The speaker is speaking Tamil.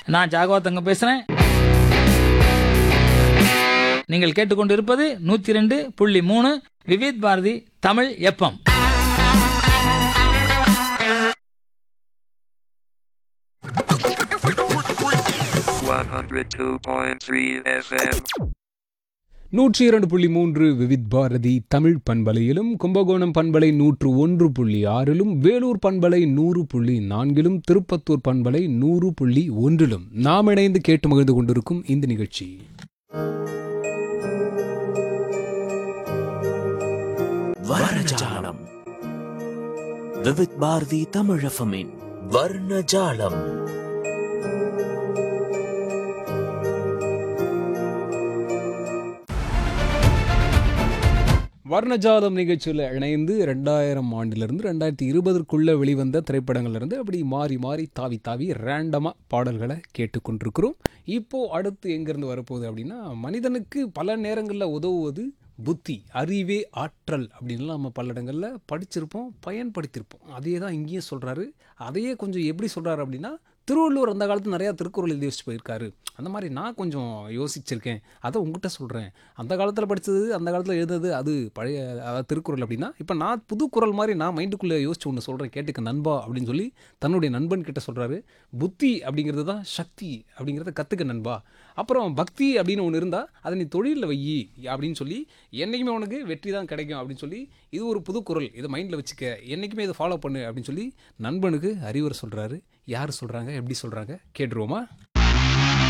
நான் ஜாகவா தங்க பேசுகிறேன் நீங்கள் கேட்டுக்கொண்டிருப்பது நூற்றி ரெண்டு புள்ளி மூணு Vividh Bharati Tamil FM One hundred two point three FM. நூற்றி இரண்டு புள்ளி மூன்று விவித் பாரதி தமிழ் பண்பலையிலும் கும்பகோணம் பண்பலை நூற்று ஒன்று புள்ளி ஆறிலும் வேலூர் பண்பலை நூறு புள்ளி நான்கிலும் திருப்பத்தூர் பண்பலை நூறு புள்ளி ஒன்றிலும் நாம் இணைந்து கேட்டு மகிழ்ந்து கொண்டிருக்கும் இந்த நிகழ்ச்சி வர்ணஜாலம் விவித் பாரதி தமிழஃபமின் வர்ணஜாலம் வர்ணஜாலம் நிகழ்ச்சியில் இணைந்து ரெண்டாயிரம் ஆண்டிலிருந்து ரெண்டாயிரத்தி இருபதற்குள்ளே வெளிவந்த திரைப்படங்கள்லேருந்து அப்படி மாறி மாறி தாவி தாவி ரேண்டமாக பாடல்களை கேட்டுக்கொண்டிருக்கிறோம் இப்போது அடுத்து எங்கேருந்து வரப்போகுது அப்படின்னா மனிதனுக்கு பல நேரங்களில் உதவுவது புத்தி அறிவே ஆற்றல் அப்படின்லாம் நம்ம பல இடங்களில் படிச்சிருப்போம் பயன்படுத்தியிருப்போம் அதே தான் இங்கேயும் சொல்கிறாரு அதையே கொஞ்சம் எப்படி சொல்கிறாரு அப்படின்னா திருவள்ளுவர் அந்த காலத்தில் நிறையா திருக்குறள் எழுதி வச்சுட்டு போயிருக்காரு அந்த மாதிரி நான் கொஞ்சம் யோசிச்சிருக்கேன் அதை உங்ககிட்ட சொல்கிறேன் அந்த காலத்தில் படித்தது அந்த காலத்தில் எழுதுனது அது பழைய அதாவது திருக்குறள் அப்படின்னா இப்போ நான் புது குறள் மாதிரி நான் மைண்டுக்குள்ளே யோசிச்சு ஒன்று சொல்கிறேன் கேட்டுக்க நண்பா அப்படின்னு சொல்லி தன்னுடைய நண்பன் கிட்ட சொல்கிறாரு புத்தி அப்படிங்கிறது தான் சக்தி அப்படிங்கிறத கற்றுக்க நண்பா அப்புறம் பக்தி அப்படின்னு ஒன்று இருந்தால் அதை நீ தொழிலில் வை அப்படின்னு சொல்லி என்றைக்குமே உனக்கு வெற்றி தான் கிடைக்கும் அப்படின்னு சொல்லி இது ஒரு புது குறள் இதை மைண்டில் வச்சுக்க என்றைக்குமே இதை ஃபாலோ பண்ணு அப்படின்னு சொல்லி நண்பனுக்கு அறிவுரை சொல்கிறாரு யார் சொல்கிறாங்க எப்படி சொல்கிறாங்க கேட்டுருவோமா